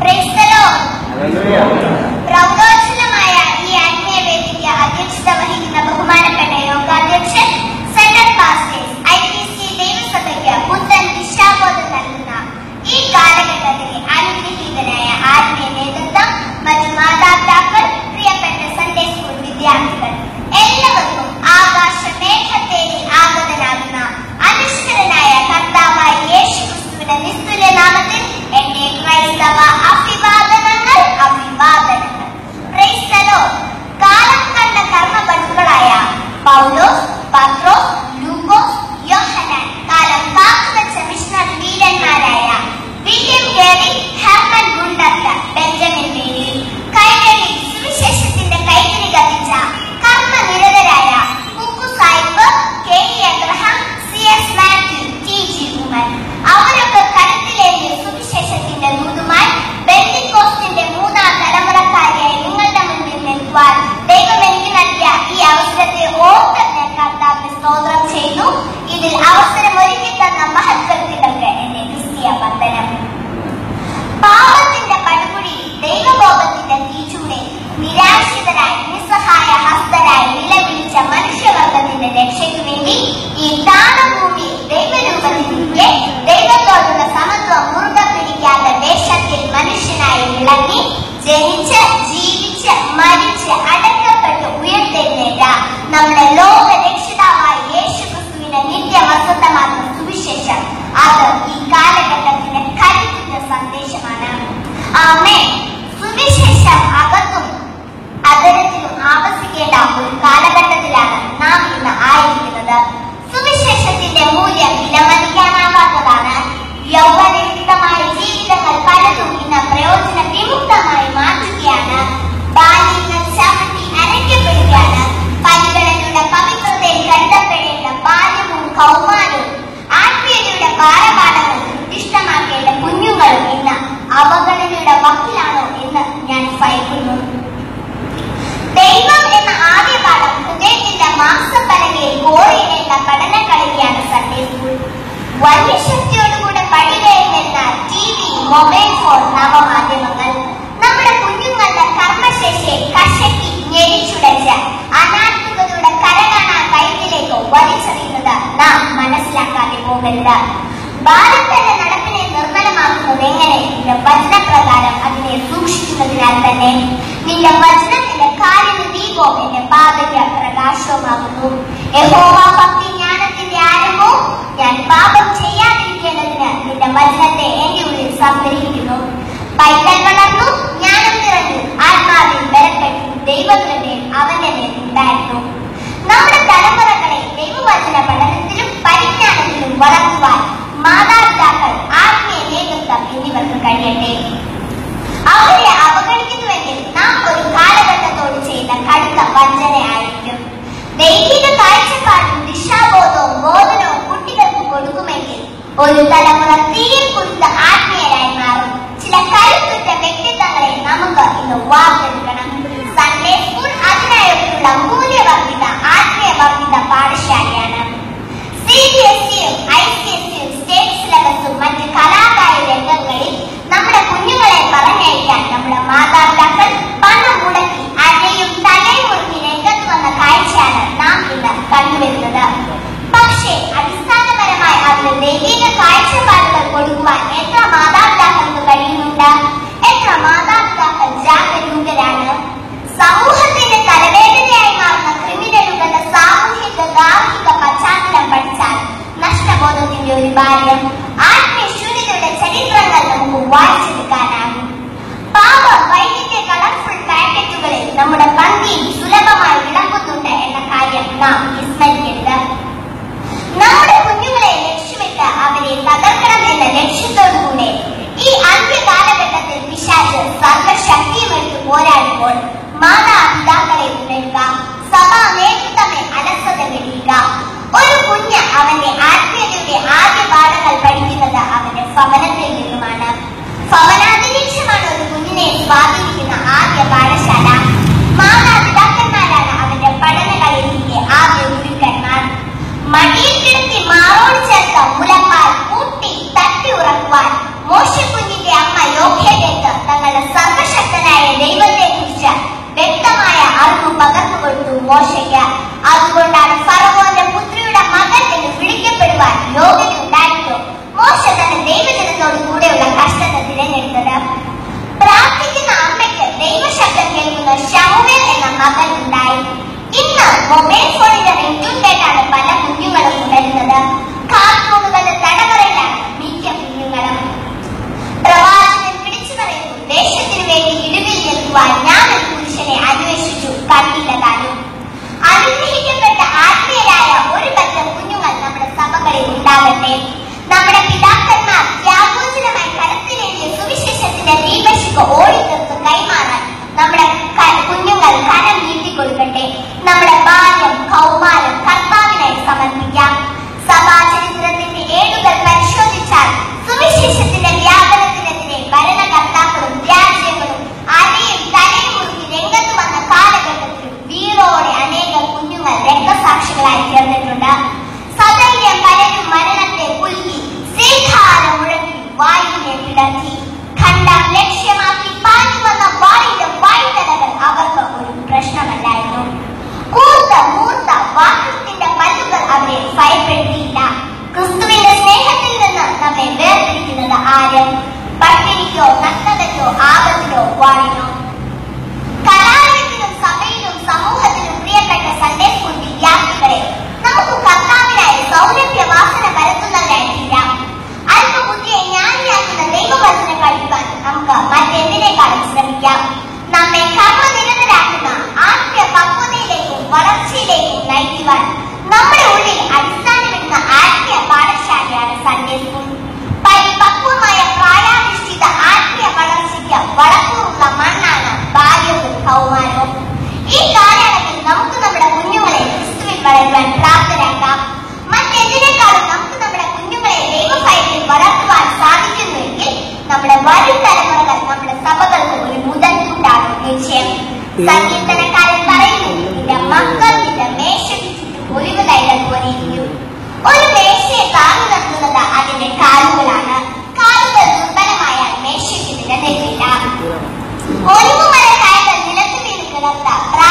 Praise the Lord. പ്രൗഢോജ്വലമായ ഈ ആത്മീയ വേദിക്ക് അധ്യക്ഷത വഹിക്കുന്ന ബഹുമാനപ്പെട്ട യോഗാധ്യക്ഷൻ central pastors I P C ദൈവസഭയ്ക്ക് പുത്തൻ ദിശാബോധം നൽകുന്ന ഈ കാലഘട്ടത്തിലെ അനുഗ്രഹീതനായ ആത്മീയ നേതൃത്വം മറ്റു മാതാപിതാക്കൾ പ്രിയപ്പെട്ട സൺഡേ സ്കൂൾ വിദ്യാർത്ഥികൾ എല്ലാവർക്കും ആകാശ മേഘത്തേരി ആഗതനാകുന്ന അനുഷ്ഠരനായ കർത്താവായ യേശു ക്രിസ്തുവിന്റെ നിസ്തുല്യ നാമത്തിൽ എന്റെ ക്രൈസ്തവ അഭിവാദനങ്ങൾ അഭിവാദനങ്ങൾ Praise the Lord. കാലം കണ്ട കർമ്മബന്ധുക്കളായ പൗലോസ് പത്രോസ് ലൂക്കോസ് യോഹനാൻ കാലം കാത്തുവച്ച മിഷണറി വീരന്മാരായ William Carey Hermann Gundert Benjamin മേരി കൈരളി സുവിശേഷത്തിന്റെ കൈകിരി കത്തിച്ച കർമ്മനിരതരായ കുക്കു സാഹിബ് K E Abraham C S Mathew T G Oommen അവരൊക്കെ കരുത്തിലേറിയ സുവിശേഷത്തിന്റെ ദൂതുമായി ബെന്തിക്കോസ്തിന്റെ മൂന്നാം തലമുറക്കാരിയായി നിങ്ങളുടെ മുന്നിൽ നിൽക്കുവാൻ ദൈവം എനിക്ക് നൽകിയ ഈ അവസരത്തെ ഓർത്ത് ഞാൻ കർത്താവിന് സ്തോത്രം ചെയ്തു ഇതിൽ അവസരം ഒരുക്കി തന്ന മഹത്വത്തിലേക്ക് എന്റെ ക്രിസ്തീയ വന്ദനം പാപത്തിന്റെ പടുകുഴിയിൽ ദൈവബോധത്തിന്റെ തീച്ചൂടെ നിരാശിതരായി നിസ്സഹായ ഹസ്തരായി നിലവിളിച്ച മനുഷ്യവർഗത്തിന്റെ രക്ഷയ്ക്ക് വേണ്ടി ഈ താണഭൂമിയിൽ ദൈവരൂപത്തിലിരിക്കെ ദൈവത്തോടുള്ള സമത്വം മുറുകെ പിടിക്കാത്ത വേഷത്തിൽ മനുഷ്യനായി വിളങ്ങി ജനിച്ച് ജീവിച്ച് മരിച്ച് അടക്കപ്പെട്ട് ഉയർത്തെഴുന്നേറ്റ നമ്മുടെ ലോക രക്ഷിതാവായ യേശു ക്രിസ്തുവിന്റെ നിത്യമസത്തമാക്കുന്ന സുവിശേഷം അത് ഈ കാലഘട്ടത്തിന്റെ കരുത്തിന്റെ സന്ദേശമാണ് ആമേ സുവിശേഷം അകത്തും അതരത്തിലും ആവസിക്കേണ്ട ഒരു കാലഘട്ടത്തിലാണ് നാം ഇന്ന് ആയിരിക്കുന്നത് സുവിശേഷത്തിന്റെ മൂല്യം വിലമതിക്കാനാവാത്തതാണ് യൗവനയുക്തമായ ജീവിതങ്ങൾ പലതും ഇന്ന് പ്രയോജന വിമുക്തമായി മാറ്റുകയാണ് ബാല്യങ്ങൾ ചവിട്ടി അരയ്ക്കപ്പെടുകയാണ് പരിഗണനയുടെ പവിത്രതയിൽ കരുതപ്പെടേണ്ട ബാല്യവും കൗമാരവും ആത്മീയതയുടെ ബാലപാഠങ്ങൾ നിർദ്ദിഷ്ടമാക്കേണ്ട കുഞ്ഞുങ്ങളും ഇന്ന് അവഗണനയുടെ വക്കിലാണോ എന്ന് ഞാൻ ഭയക്കുന്നു ദൈവം എന്ന ആദ്യ പാഠം ഹൃദയത്തിന്റെ മാംസപ്പലകയിൽ കോറിയിടേണ്ട പഠന കളിയാണ് സൺഡേ സ്കൂൾ വലിയ ശക്തിയോടുകൂടെ പടികയറുന്ന ടി വി മൊബൈൽ ഫോൺ നവമാധ്യമങ്ങൾ നമ്മുടെ കുഞ്ഞുങ്ങളുടെ കർമ്മശേഷിയെ കഷക്കി ഞെരിച്ചുടച്ച് അനാത്മികതയുടെ കരകാണാ കയറ്റിലേക്ക് വലിച്ചെറിയുന്നത് നാം മനസ്സിലാക്കാതെ പോകരുത് ഭാരതത്തിന്റെ നടപ്പിനെ നിർമ്മലമാക്കുന്നത് എങ്ങനെ നിന്റെ വചനപ്രകാരം അതിനെ സൂക്ഷിക്കുന്നതിനാൽ തന്നെ നിന്റെ വചനത്തിന്റെ കാലിന് ദീപവും എന്റെ പാതയ്ക്ക് പ്രകാശവുമാകുന്നു യഹോവ ഭക്തി ജ്ഞാനത്തിന്റെ ആരംഭവും ഞാൻ പാപം ചെയ്യാതിരിക്കേണ്ടതിന് നിന്റെ വചനത്തെ എന്റെ ഉള്ളിൽ സംഗ്രഹിക്കുന്നു പൈതൽ വളർന്നു ജ്ഞാനം നിറഞ്ഞു ആത്മാവിൽ ബലപ്പെട്ടു ദൈവത്തിന്റെ അവന്റെ മേൽ ഉണ്ടായിരുന്നു നമ്മുടെ തലമുറകളെ ദൈവവചന പഠനത്തിലും പരിജ്ഞാനത്തിലും വളർത്തുവാൻ മാതാപിതാക്കൾ ആത്മീയ നേതൃത്വം എന്നിവർക്ക് കഴിയട്ടെ അവരെ അവഗണിക്കുന്നുവെങ്കിൽ നാം ഒരു കാലഘട്ടത്തോട് ചെയ്യുന്ന കടുത്ത വഞ്ചനയായിരിക്കും ദൈവിക കാഴ്ചപ്പാടും ദിശാബോധവും ബോധനവും കുട്ടികൾക്ക് കൊടുക്കുമെങ്കിൽ ഒരു തലമുറ തീരെ കുടുത്ത ആത്മീയരായി മാറും ചില കരുത്തുറ്റ വ്യക്തിത്വങ്ങളെ നമുക്ക് ഇന്ന് വാർത്തെടുക്കണം സൺഡേ സ്കൂൾ അതിനായിട്ടുള്ള മൂല്യവർദ്ധിത ആത്മീയവർദ്ധിത പാഠശാലയാണ് സി ബി എസ് സിയും ഐ സി എസ് സിയും സ്റ്റേറ്റ് സിലബസും മറ്റ് കലാകായ രംഗങ്ങളിൽ നമ്മുടെ കുഞ്ഞുങ്ങളെ പറഞ്ഞയക്കാൻ നമ്മുടെ മാതാപിതാക്കൾ പണം മുടക്കി അരയും തലയും മുറുക്കി രംഗത്ത് വന്ന കാഴ്ചയാണ് നാം ഇന്ന് കണ്ടുവരുന്നത് പക്ഷേ അടിസ്ഥാനപരമായി അതിന് ദൈവിക കാഴ്ചപ്പാടുകൾ കൊടുക്കുവാൻ എത്ര മാതാപിതാക്കൾക്ക് കഴിയുന്നുണ്ട് എത്ര മാതാപിതാക്കൾ ജാഗരൂകരാണ് സമൂഹത്തിന്റെ തലവേദനയായി മാറുന്ന ക്രിമിനലുകളുടെ സാമൂഹിക ഗാർഹിക പശ്ചാത്തലം പഠിച്ചാൽ നഷ്ടബോധത്തിന്റെ ഒരു ബാല്യം ആത്മീയ ശൂന്യതയുടെ ചരിത്രങ്ങൾ നമുക്ക് വായിച്ചെടുക്കാനാകും പാപം വൈകിട്ട് കളർഫുൾ പാക്കറ്റുകളിൽ നമ്മുടെ പന്തിയിൽ സുലഭമായി വിളമ്പുന്നുണ്ട് എന്ന കാര്യം നാം വിസ്മരിക്കരുത് നമ്മുടെ കുഞ്ഞുങ്ങളെ ലക്ഷ്യമിട്ട് അവരെ തകർക്കണം എന്ന ലക്ഷ്യത്തോടുകൂടെ ഈ അന്ത്യ കാലഘട്ടത്തിൽ പിശാച് സർവശക്തിയുമെടുത്ത് പോരാടുമ്പോൾ മാതാപിതാക്കളെ ഉണരുക സഭാ നേതൃത്വമെ അലസത വെടിയുക ഒരു കുഞ്ഞ് അവന്റെ ആത്മീയതയുടെ ആദ്യ പാഠങ്ങൾ പഠിക്കുന്നത് അവന്റെ ഭവനത്തിൽ നിന്നുമാണ് ഭവനാന്തരീക്ഷമാണ് ഒരു കുഞ്ഞിനെ സ്വാധീനിക്കുന്ന ആദ്യ പാഠശാല മാതാപിതാക്കന്മാരാണ് അവന്റെ പഠനകളിലേക്ക് ആദ്യ ഗുരുക്കന്മാർ മടിയിൽ കിടത്തി മാറോട് ചേർത്ത മുലപ്പാൽ കൂട്ടി തട്ടി ഉറക്കുവാൻ അപകടത്തിലോ ആപത്തിലോ വാഴുന്നു കലാലയത്തിലും സഭയിലും സമൂഹത്തിലും പ്രിയപ്പെട്ട സൺഡേ സ്കൂൾ വിദ്യാർത്ഥികളെ നമുക്ക് കർത്താവിനായി സൗരഭ്യ വാസന പരത്തുന്നവരായി തീരാം അല്പബുദ്ധിയെ ജ്ഞാനിയാക്കുന്ന ദൈവവചനം പഠിക്കാൻ നമുക്ക് മറ്റെന്തിനേക്കാളും ശ്രമിക്കാം നമ്മെ കർമ്മനിരതരാക്കുന്ന ആത്മീയ പക്വതയിലേക്കും വളർച്ചയിലേക്കും നയിക്കുവാൻ നമ്മുടെ ഉള്ളിൽ അടിസ്ഥാനമിടുന്ന ആത്മീയ പാഠശാലയാണ് സൺഡേ സ്കൂൾ പരിപക്വമായ പ്രായാധിഷ്ഠിത ആത്മീയ വളർച്ചയ്ക്ക് വളക്കൂറുള്ള മണ്ണാണ് ബാല്യവും കൗമാരവും ഈ കാലയളവിൽ നമുക്ക് നമ്മുടെ കുഞ്ഞുങ്ങളെ ക്രിസ്തുവിൽ വളരുവാൻ പ്രാപ്തരാക്കാം മറ്റെന്തിനേക്കാളും നമുക്ക് നമ്മുടെ കുഞ്ഞുങ്ങളെ ദൈവഭയത്തിൽ വളർത്തുവാൻ സാധിക്കുന്നുവെങ്കിൽ നമ്മുടെ വരും തലമുറകൾ നമ്മുടെ സഭകൾക്ക് ഒരു മുതൽക്കൂട്ടാകും നിശ്ചയം സങ്കീർത്തനക്കാരൻ പറയുന്നു നിന്റെ മക്കൾ നിന്റെ മേശയ്ക്ക് ചുറ്റും ഒലിവ് തൈകൾ പോലെ ഇരിക്കും ഒരു മേശയെ താങ്ങി നിർത്തുന്നത് അതിന്റെ കാലുകളാണ് കാലുകൾ ദുർബലമായാൽ മേശയ്ക്ക് നിലനിൽക്കില്ല ഒലിവുമരക്കായകൾ നിലത്ത് വീണ് കിടത്ത